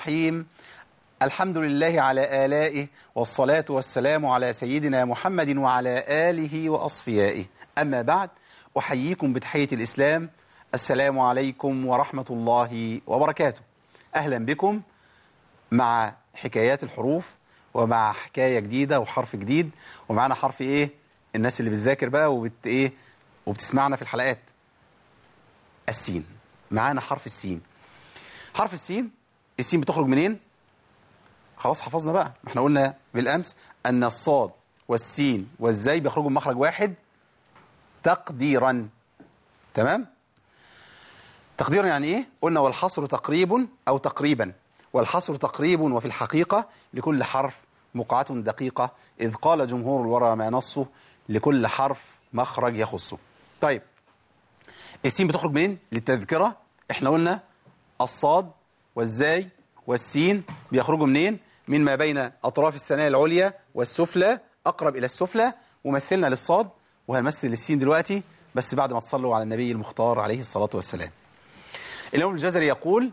الرحيم الحمد لله على آلائه والصلاة والسلام على سيدنا محمد وعلى آله وأصفيائه أما بعد أحييكم بتحية الإسلام السلام عليكم ورحمة الله وبركاته أهلا بكم مع حكايات الحروف ومع حكاية جديدة وحرف جديد ومعنا حرف إيه الناس اللي بتذاكر بقى وبت إيه وبتسمعنا في الحلقات السين معانا حرف السين حرف السين السين بتخرج منين خلاص حفظنا بقى ما احنا قلنا بالامس ان الصاد والسين والزاي بيخرجوا من مخرج واحد تقديرا تمام تقديرا يعني ايه قلنا والحصر تقريب او تقريبا والحصر تقريب وفي الحقيقة لكل حرف مقعة دقيقة إذ قال جمهور الورى ما نصه لكل حرف مخرج يخصه طيب السين بتخرج منين للتذكرة احنا قلنا الصاد والزاي والسين بيخرجوا منين من ما بين أطراف الثنايا العليا والسفلى أقرب إلى السفلى ومثلنا للصاد وهنمثل للسين دلوقتي بس بعد ما تصلوا على النبي المختار عليه الصلاة والسلام الإمام الجزري يقول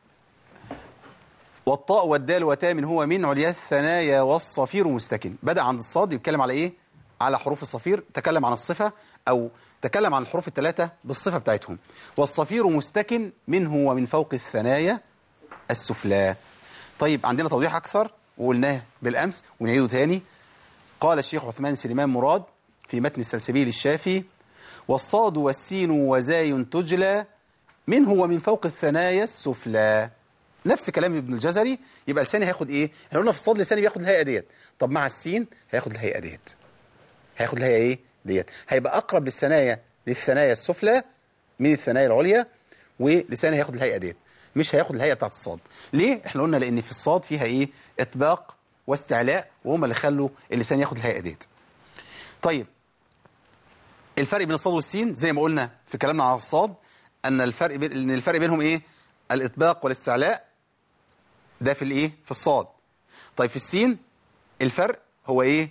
والطاء والدال وتاء من هو من عليا الثنايا والصفير مستكن بدأ عند الصاد يتكلم على إيه على حروف الصفير تكلم عن الصفة أو تكلم عن الحروف الثلاثة بالصفة بتاعتهم والصفير مستكن منه ومن فوق الثنايا السفلى طيب عندنا توضيح أكثر وقلناه بالأمس ونعيده تاني قال الشيخ عثمان سليمان مراد في متن السلسبيل الشافي والصاد والسين وزاي تجلى منه ومن فوق الثنايا السفلى نفس كلام ابن الجزري يبقى لساني هياخد ايه احنا قلنا في الصاد لساني بياخد الهيئه ديت طب مع السين هياخد الهيئه ديت هياخد الهيئه ايه ديت هيبقى اقرب للثنايا للثنايا السفلى من الثنايا العليا ولساني هياخد الهيئه ديت مش هياخد الهيئه بتاعت الصاد ليه احنا قلنا لان في الصاد فيها ايه اطباق واستعلاء وهم اللي خلوا اللسان ياخد الهيئه ديت طيب الفرق بين الصاد والسين زي ما قلنا في كلامنا على الصاد ان الفرق بين ان الفرق بينهم ايه الاطباق والاستعلاء ده في الايه في الصاد طيب في السين الفرق هو ايه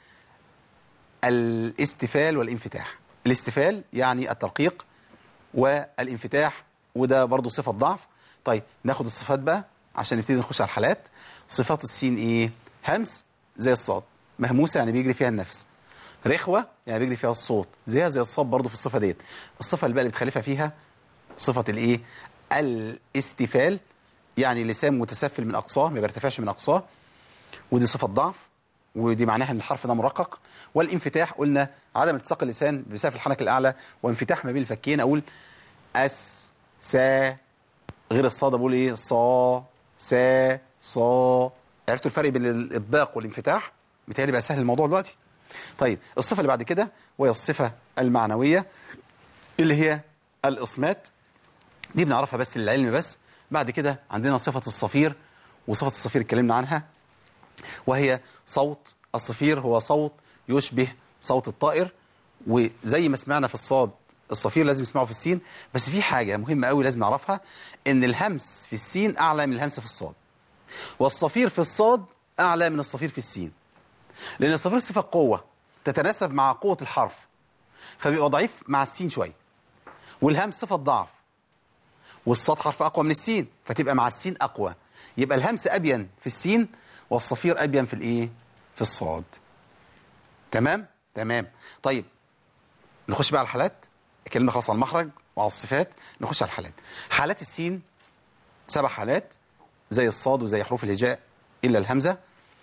الاستفال والانفتاح الاستفال يعني الترقيق والانفتاح وده برضو صفة ضعف طيب ناخد الصفات بقى عشان نبتدي نخش على الحالات صفات السين ايه همس زي الصاد مهموسة يعني بيجري فيها النفس رخوة يعني بيجري فيها الصوت زيها زي الصاد برضو في الصفة ديت الصفة اللي بقى اللي بتخالفها فيها صفة الايه الاستفال يعني لسان متسفل من أقصاه ما بيرتفعش من أقصاه ودي صفة ضعف ودي معناها ان الحرف ده مرقق والانفتاح قلنا عدم التصاق اللسان بسقف الحنك الأعلى وانفتاح ما بين الفكين أقول أس سا غير الصاد بقول ايه صا سا صا عرفتوا الفرق بين الإطباق والانفتاح بتهيألي بقى سهل الموضوع دلوقتي طيب الصفة اللي بعد كده وهي الصفة المعنوية اللي هي الإصمات دي بنعرفها بس للعلم بس بعد كده عندنا صفة الصفير وصفة الصفير اتكلمنا عنها وهي صوت الصفير هو صوت يشبه صوت الطائر وزي ما سمعنا في الصاد الصفير لازم نسمعه في السين بس في حاجة مهمة قوي لازم نعرفها ان الهمس في السين أعلى من الهمس في الصاد والصفير في الصاد أعلى من الصفير في السين لأن الصفير صفة قوة تتناسب مع قوة الحرف فبيبقى ضعيف مع السين شوية والهمس صفة ضعف والصاد حرف أقوى من السين فتبقى مع السين أقوى يبقى الهمس أبين في السين والصفير أبين في الإيه؟ في الصاد تمام؟ تمام طيب نخش بقى على الحالات اتكلمنا خلاص عن المخرج وعلى الصفات نخش على الحالات حالات السين سبع حالات زي الصاد وزي حروف الهجاء إلا الهمزة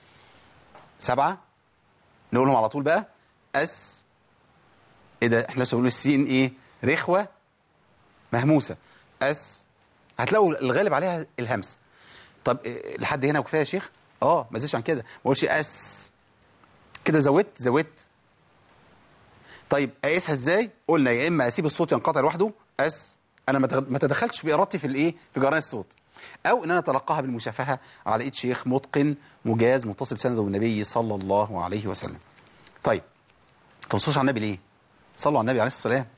سبعة نقولهم على طول بقى أس إيه ده احنا لسه بنقول السين إيه رخوة مهموسة أس هتلاقوا الغالب عليها الهمس طب إيه لحد هنا وكفايه يا شيخ اه ما زيدش عن كده ما اقولش اس كده زودت زودت طيب اقيسها ازاي قلنا يا اما اسيب الصوت ينقطع لوحده اس انا ما تدخلتش بارادتي في الايه في جران الصوت او ان انا اتلقاها بالمشافهه على ايد شيخ متقن مجاز متصل سنده بالنبي صلى الله عليه وسلم طيب توصلوش على النبي ليه صلوا على النبي عليه الصلاه والسلام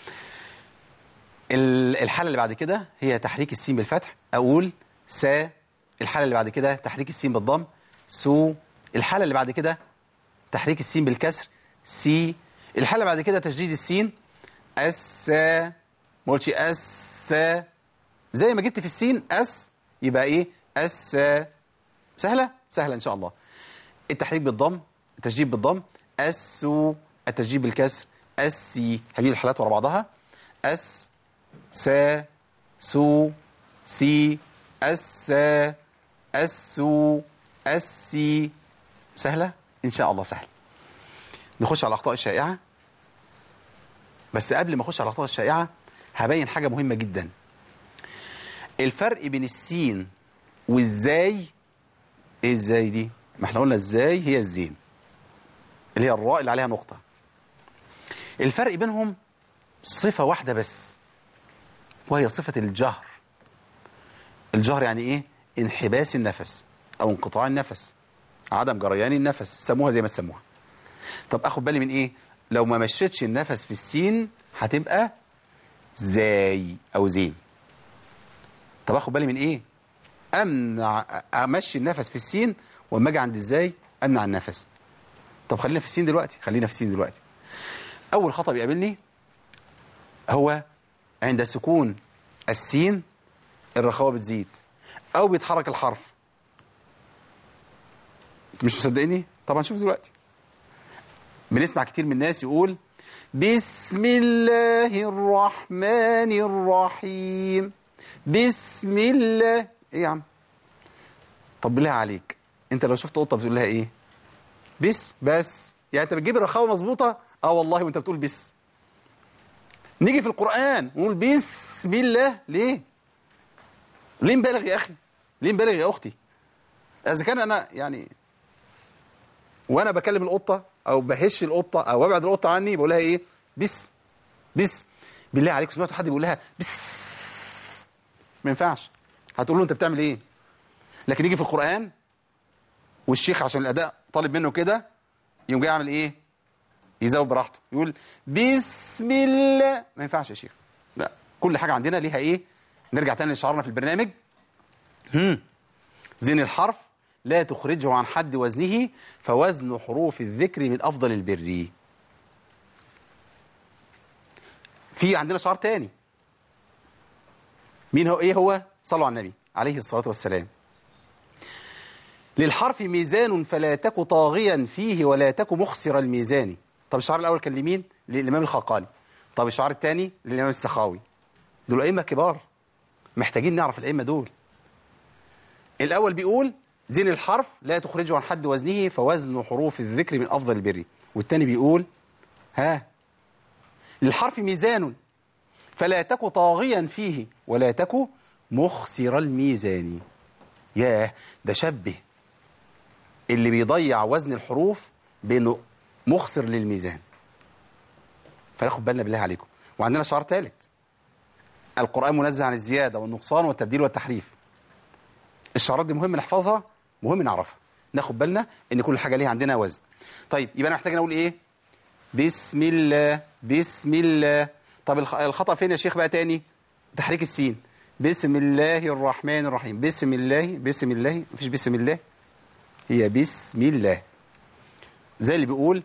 الحاله اللي بعد كده هي تحريك السين بالفتح اقول سا الحالة اللي بعد كده تحريك السين بالضم سو الحالة اللي بعد كده تحريك السين بالكسر سي الحالة اللي بعد كده تشديد السين اس ما قلتش اس زي ما جبت في السين اس يبقى ايه الس سهلة سهلة إن شاء الله التحريك بالضم التشديد بالضم السو التشديد بالكسر السي هذه الحالات ورا بعضها اس سا سو سي اس السو السي سهلة إن شاء الله سهل نخش على الأخطاء الشائعة بس قبل ما أخش على الأخطاء الشائعة هبين حاجة مهمة جدا الفرق بين السين والزاي ايه الزاي دي ما احنا قلنا الزاي هي الزين اللي هي الراء اللي عليها نقطة الفرق بينهم صفة واحدة بس وهي صفة الجهر الجهر يعني ايه انحباس النفس او انقطاع النفس عدم جريان النفس سموها زي ما تسموها طب اخد بالي من ايه لو ما مشيتش النفس في السين هتبقى زاي او زين طب اخد بالي من ايه امنع امشي النفس في السين واما اجي عند الزاي امنع النفس طب خلينا في السين دلوقتي خلينا في السين دلوقتي اول خطا بيقابلني هو عند سكون السين الرخاوه بتزيد او بيتحرك الحرف انتوا مش مصدقيني طبعا شوف دلوقتي بنسمع كتير من الناس يقول بسم الله الرحمن الرحيم بسم الله ايه يا عم طب بالله عليك انت لو شفت قطه بتقول لها ايه بس بس يعني انت بتجيب الرخاوه مظبوطه اه والله وانت بتقول بس نيجي في القران نقول بسم الله ليه ليه مبالغ يا اخي ليه مبالغ يا اختي اذا كان انا يعني وانا بكلم القطه او بهش القطه او ببعد القطه عني بقول لها ايه بس بس بالله عليكم سمعتوا حد بيقول لها بس ما ينفعش هتقول له انت بتعمل ايه لكن يجي في القران والشيخ عشان الاداء طالب منه كده يقوم جاي يعمل ايه يزود براحته يقول بسم الله ما ينفعش يا شيخ لا كل حاجه عندنا ليها ايه نرجع تاني لشعارنا في البرنامج هم. زين الحرف لا تخرجه عن حد وزنه فوزن حروف الذكر من أفضل البر في عندنا شعار تاني مين هو ايه هو صلوا على النبي عليه الصلاة والسلام للحرف ميزان فلا تك طاغيا فيه ولا تك مخسر الميزان طب الشعار الأول كان لمين للإمام الخاقاني طب الشعار الثاني للإمام السخاوي دول أئمة كبار محتاجين نعرف الأئمة دول الأول بيقول زين الحرف لا تخرجه عن حد وزنه فوزن حروف الذكر من أفضل البر والتاني بيقول ها للحرف ميزان فلا تك طاغيا فيه ولا تك مخسر الميزان ياه ده شبه اللي بيضيع وزن الحروف بانه مخسر للميزان فناخد بالنا بالله عليكم وعندنا شعار ثالث القرآن منزه عن الزيادة والنقصان والتبديل والتحريف الشعارات دي مهم نحفظها مهم نعرفها ناخد بالنا ان كل حاجة ليها عندنا وزن طيب يبقى انا محتاج اقول ايه بسم الله بسم الله طب الخطأ فين يا شيخ بقى تاني تحريك السين بسم الله الرحمن الرحيم بسم الله بسم الله مفيش بسم الله هي بسم الله زي اللي بيقول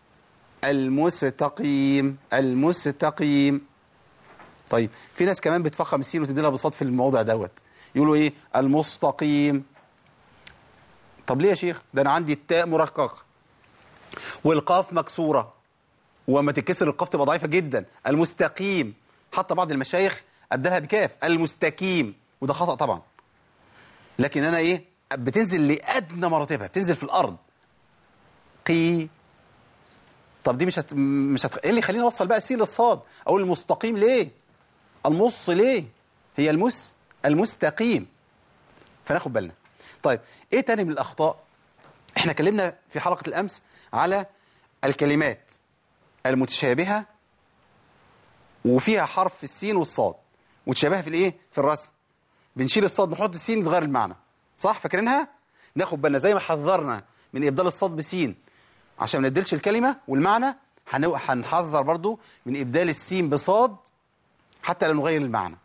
المستقيم المستقيم طيب في ناس كمان بتفخم السين وتدي لها بساط في الموضع دوت يقولوا ايه المستقيم طب ليه يا شيخ ده انا عندي التاء مرققه والقاف مكسوره وما تتكسر القاف تبقى ضعيفه جدا المستقيم حتى بعض المشايخ ابدلها بكاف المستقيم وده خطا طبعا لكن انا ايه بتنزل لادنى مراتبها بتنزل في الارض قي طب دي مش هت... مش هت... ايه اللي يخليني اوصل بقى السين للصاد اقول المستقيم ليه المص ليه هي المس المستقيم فناخد بالنا طيب ايه تاني من الاخطاء احنا اتكلمنا في حلقه الامس على الكلمات المتشابهه وفيها حرف السين والصاد متشابهه في الايه في الرسم بنشيل الصاد نحط السين نتغير المعنى صح فاكرينها ناخد بالنا زي ما حذرنا من ابدال الصاد بسين عشان ما نديلش الكلمه والمعنى هنحذر برضو من ابدال السين بصاد حتى لا نغير المعنى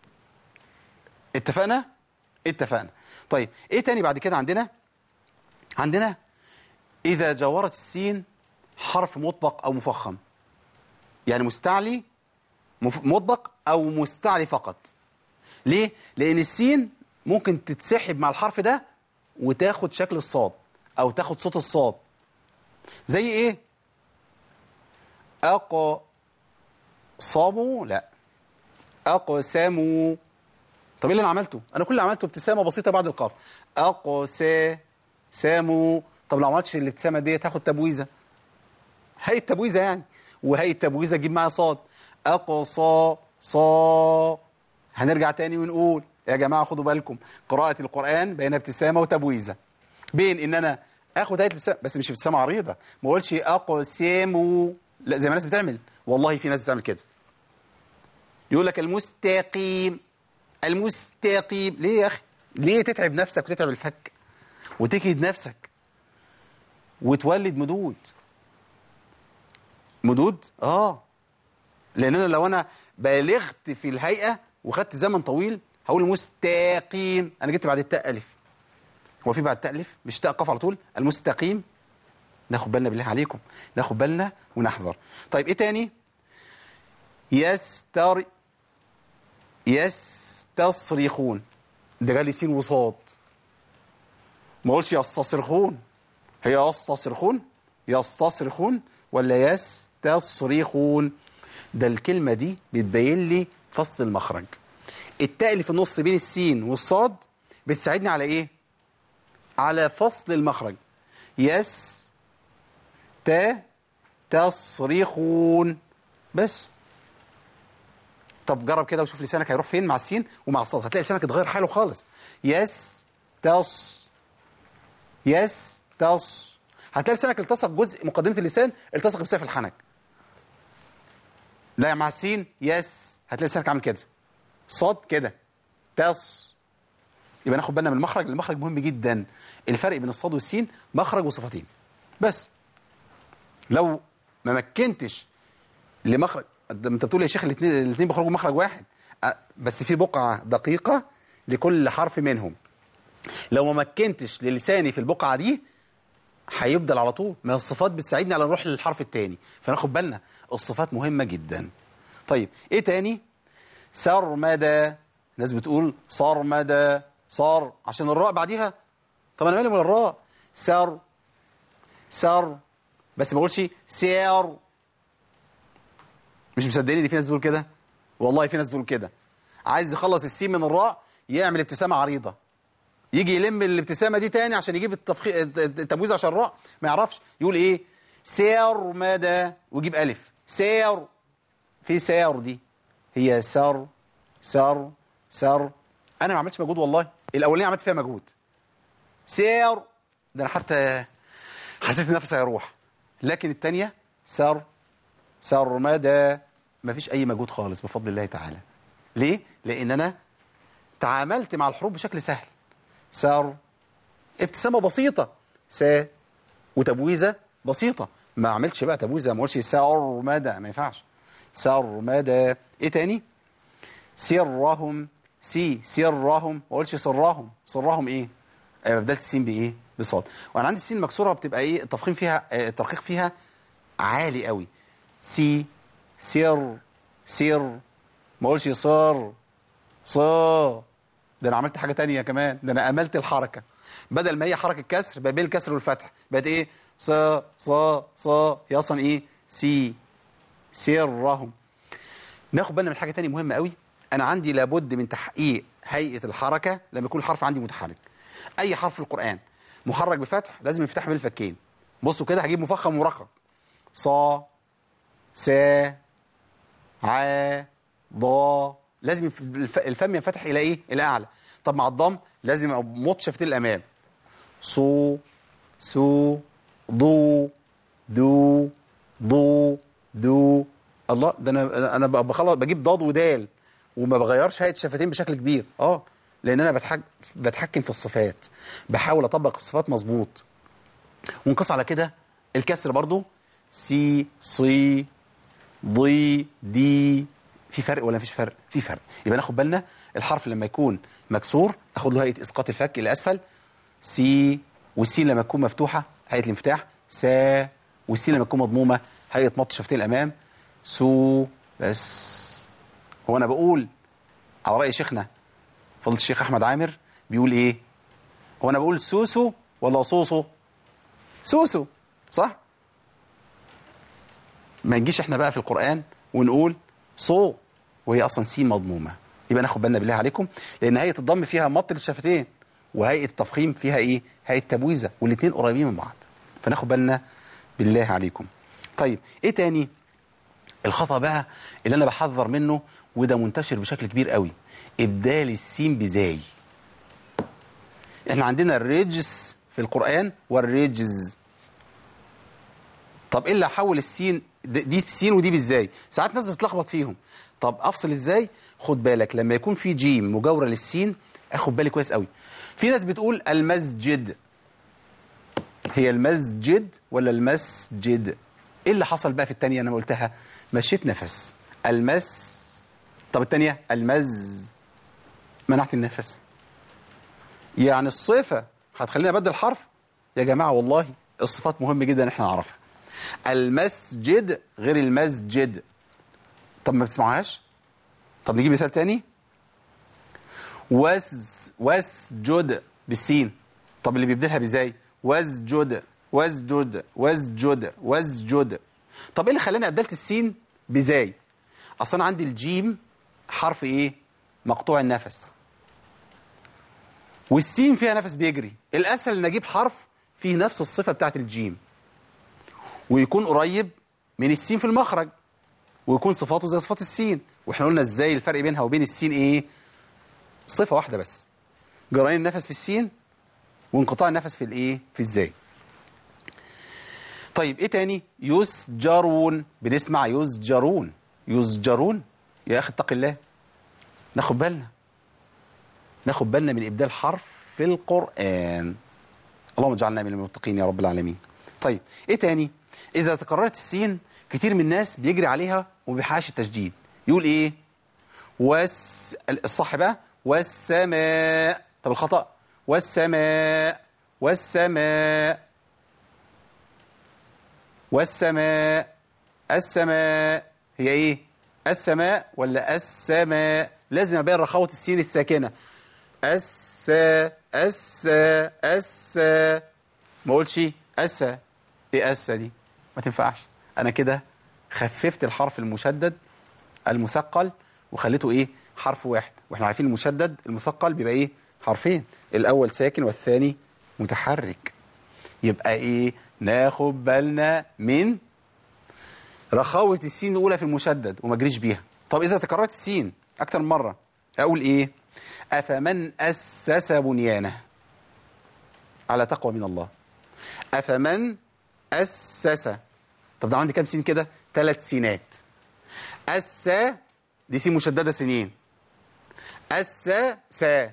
اتفقنا اتفقنا طيب ايه تاني بعد كده عندنا عندنا اذا جاورت السين حرف مطبق او مفخم يعني مستعلي مطبق او مستعلي فقط ليه لان السين ممكن تتسحب مع الحرف ده وتاخد شكل الصاد او تاخد صوت الصاد زي ايه اق صاموا لا اقسموا طب ايه اللي انا عملته انا كل اللي عملته ابتسامه بسيطه بعد القاف اقسا ساموا طب لو ما عملتش الابتسامه دي تاخد تبويزه هي التبويزه يعني وهي التبويزه تجيب معاها صاد اقصى صا هنرجع تاني ونقول يا جماعه خدوا بالكم قراءه القران بين ابتسامه وتبويزه بين ان انا اخد هيئه الابتسامه بس مش ابتسامه عريضه ما اقولش اقسموا لا زي ما الناس بتعمل والله في ناس بتعمل كده يقول لك المستقيم المستقيم ليه يا اخي ليه تتعب نفسك وتتعب الفك وتكيد نفسك وتولد مدود مدود اه لان انا لو انا بالغت في الهيئه وخدت زمن طويل هقول مستقيم انا جبت بعد التاء الف هو في بعد التاء الف مش تاء قاف على طول المستقيم ناخد بالنا بالله عليكم ناخد بالنا ونحذر طيب ايه تاني يستر يستصرخون ده جالي سين وصاد ما اقولش يستصرخون هي يستصرخون يستصرخون ولا يستصرخون ده الكلمة دي بتبين لي فصل المخرج التاء اللي في النص بين السين والصاد بتساعدني على ايه على فصل المخرج يس تا تصريخون بس طب جرب كده وشوف لسانك هيروح فين مع السين ومع الصاد هتلاقي لسانك اتغير حاله خالص يس تص يس تص هتلاقي لسانك التصق جزء مقدمة اللسان التصق بسقف الحنك لا مع السين يس هتلاقي لسانك عامل كده صاد كده تص يبقى ناخد بالنا من المخرج المخرج مهم جدا الفرق بين الصاد والسين مخرج وصفتين بس لو ما مكنتش لمخرج انت بتقول يا شيخ الاثنين الاثنين بيخرجوا مخرج واحد أه، بس في بقعه دقيقه لكل حرف منهم لو ما مكنتش للساني في البقعه دي هيفضل على طول ما الصفات بتساعدني على نروح للحرف الثاني فناخد بالنا الصفات مهمه جدا طيب ايه تاني سرمدا ناس بتقول صرمدا صار عشان الراء بعديها طب انا مالي من الراء سر سر بس ما اقولش سير مش مصدقين ان في ناس بتقول كده والله في ناس بتقول كده عايز يخلص السين من الراء يعمل ابتسامه عريضه يجي يلم الابتسامه دي تاني عشان يجيب التفخي... التبويز عشان الراء ما يعرفش يقول ايه سير مدى ويجيب الف سير في سير دي هي سر سر سر انا ما عملتش مجهود والله الاولانيه عملت فيها مجهود سير ده انا حتى حسيت ان نفسي هيروح لكن الثانيه سر سرمدى ما فيش اي مجهود خالص بفضل الله تعالى ليه لان انا تعاملت مع الحروف بشكل سهل سر ابتسامه بسيطه س وتبويزه بسيطه ما عملتش بقى تبويزه ما اقولش سرمدى ما ينفعش سرمدى ايه تاني سرهم سي سرهم ما اقولش سرهم سرهم ايه أيوة بدلت السين بايه بصاد وانا عندي السين مكسوره بتبقى ايه التفخيم فيها آه، الترقيق فيها عالي قوي سي سر سر ما اقولش صر صا ده انا عملت حاجه تانية كمان ده انا املت الحركه بدل ما هي حركه كسر بقى بين الكسر والفتح بقت ايه صا صا صا هي اصلا ايه سي سرهم ناخد بالنا من حاجه تانية مهمه قوي انا عندي لابد من تحقيق هيئه الحركه لما يكون الحرف عندي متحرك اي حرف في القران محرك بفتح لازم يفتح بين الفكين بصوا كده هجيب مفخم ومرقق صا سا ع ضا لازم الف- الفم ينفتح الى ايه الى اعلى طب مع الضم لازم امط شفتين الامام صو سو ضو دو ضو دو الله ده انا انا ب- بخلص بجيب ضاد ودال وما بغيرش هيئه الشفتين بشكل كبير اه لان انا بتحك بتحكم في الصفات بحاول اطبق الصفات مظبوط ونقص على كده الكسر برضو سي صي ضي دي في فرق ولا مفيش فرق في فرق يبقى ناخد بالنا الحرف لما يكون مكسور اخد له هيئه اسقاط الفك الى اسفل سي والسين لما تكون مفتوحه هيئه الانفتاح سا والسين لما تكون مضمومه هيئه مط شفتين الامام سو بس هو انا بقول على راي شيخنا فضيله الشيخ احمد عامر بيقول ايه هو انا بقول سوسو ولا صوصو سوسو صح ما نجيش احنا بقى في القرآن ونقول صو وهي اصلا سين مضمومة يبقى ناخد بالنا بالله عليكم لان هيئة الضم فيها مط للشفتين وهيئة التفخيم فيها ايه هيئة تبويزة والاثنين قريبين من بعض فناخد بالنا بالله عليكم طيب ايه تاني الخطأ بقى اللي انا بحذر منه وده منتشر بشكل كبير قوي ابدال السين بزاي احنا عندنا الرجس في القرآن والرجز طب ايه اللي هحول السين دي السين ودي بالزاي ساعات ناس بتتلخبط فيهم طب افصل ازاي خد بالك لما يكون في جيم مجاوره للسين اخد بالي كويس قوي في ناس بتقول المسجد هي المسجد ولا المسجد ايه اللي حصل بقى في الثانيه انا قلتها مشيت نفس المس طب الثانيه المز منعت النفس يعني الصفه هتخليني ابدل حرف يا جماعه والله الصفات مهم جدا ان احنا نعرفها المسجد غير المسجد طب ما بتسمعوهاش طب نجيب مثال تاني وز واسجد بالسين طب اللي بيبدلها بازاي واسجد واسجد واسجد واسجد طب ايه اللي خلاني ابدلت السين بزاي اصلا عندي الجيم حرف ايه مقطوع النفس والسين فيها نفس بيجري الاسهل ان اجيب حرف فيه نفس الصفه بتاعت الجيم ويكون قريب من السين في المخرج ويكون صفاته زي صفات السين واحنا قلنا ازاي الفرق بينها وبين السين ايه صفه واحده بس جريان النفس في السين وانقطاع النفس في الايه في الزاي طيب ايه تاني يسجرون بنسمع يسجرون يسجرون يا اخي اتق الله ناخد بالنا ناخد بالنا من ابدال حرف في القران اللهم اجعلنا من المتقين يا رب العالمين طيب ايه تاني اذا تكررت السين كتير من الناس بيجري عليها وما بيحققش التشديد يقول ايه وس الصح بقى والسماء طب الخطأ والسماء والسماء والسماء السماء هي ايه السماء ولا السماء لازم ابين رخاوة السين الساكنة السا السا السا ما اقولش اسا ايه اسا دي ما تنفعش انا كده خففت الحرف المشدد المثقل وخليته ايه حرف واحد واحنا عارفين المشدد المثقل بيبقى ايه حرفين الاول ساكن والثاني متحرك يبقى ايه ناخد بالنا من رخاوة السين الاولى في المشدد وما اجريش بيها طب اذا تكررت السين اكتر من مره اقول ايه افمن اسس بنيانه على تقوى من الله افمن اسس طب ده عندي كام سين كده ثلاث سينات السا دي سين مشدده سنين السا سا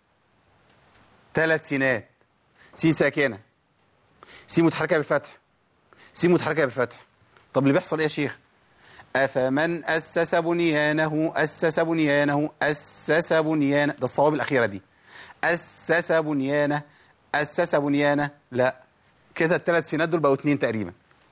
ثلاث سينات سين ساكنه سين متحركه بالفتح سين متحركه بالفتح طب اللي بيحصل ايه يا شيخ افمن اسس بنيانه اسس بنيانه اسس بنيانه ده الصواب الاخيره دي اسس بنيانه اسس بنيانه لا كده الثلاث سينات دول بقوا اتنين تقريبا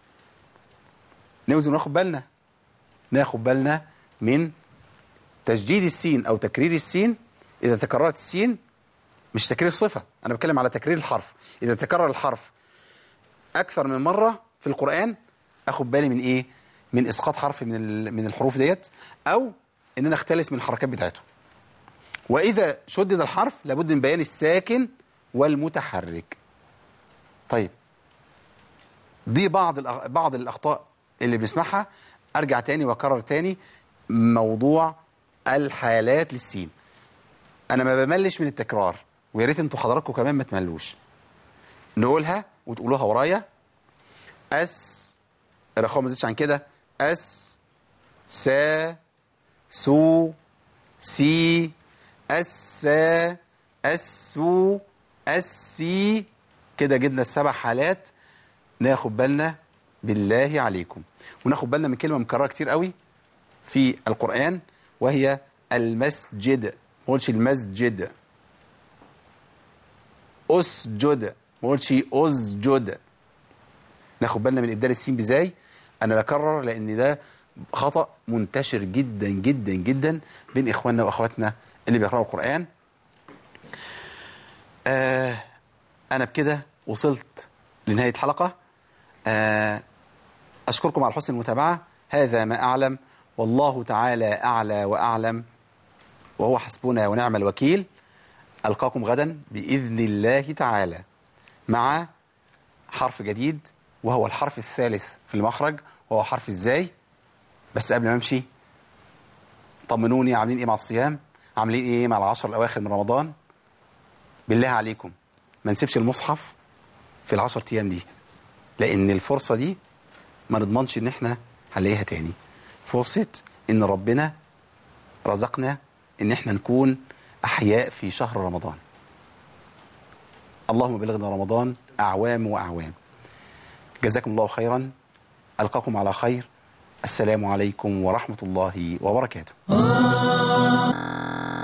نوزن ناخد بالنا ناخد بالنا من تشديد السين او تكرير السين اذا تكررت السين مش تكرير صفه انا بتكلم على تكرير الحرف اذا تكرر الحرف اكثر من مره في القران اخد بالي من ايه من اسقاط حرف من من الحروف ديت او ان انا اختلس من الحركات بتاعته واذا شدد الحرف لابد من بيان الساكن والمتحرك طيب دي بعض بعض الاخطاء اللي بنسمعها ارجع تاني واكرر تاني موضوع الحالات للسين انا ما بملش من التكرار ويا ريت انتوا حضراتكم كمان ما تملوش نقولها وتقولوها ورايا اس الرخاء ما زادش عن كده اس سا سو سي السا السو السي كده جبنا السبع حالات ناخد بالنا بالله عليكم وناخد بالنا من كلمة مكررة كتير قوي في القرآن وهي المسجد ما قولش المسجد أسجد ما قولش أسجد ناخد بالنا من إبدال السين بزاي أنا بكرر لأن ده خطأ منتشر جدا جدا جدا بين إخواننا وأخواتنا اللي بيقرأوا القرآن آه أنا بكده وصلت لنهاية الحلقة آه أشكركم على حسن المتابعة هذا ما أعلم والله تعالى أعلى وأعلم وهو حسبنا ونعم الوكيل ألقاكم غدا بإذن الله تعالى مع حرف جديد وهو الحرف الثالث في المخرج وهو حرف ازاي بس قبل ما امشي طمنوني عاملين ايه مع الصيام عاملين ايه مع العشر الاواخر من رمضان بالله عليكم ما نسيبش المصحف في العشر ايام دي لان الفرصه دي ما نضمنش ان احنا هنلاقيها تاني فرصه ان ربنا رزقنا ان احنا نكون احياء في شهر رمضان اللهم بلغنا رمضان اعوام واعوام جزاكم الله خيرا القاكم على خير السلام عليكم ورحمه الله وبركاته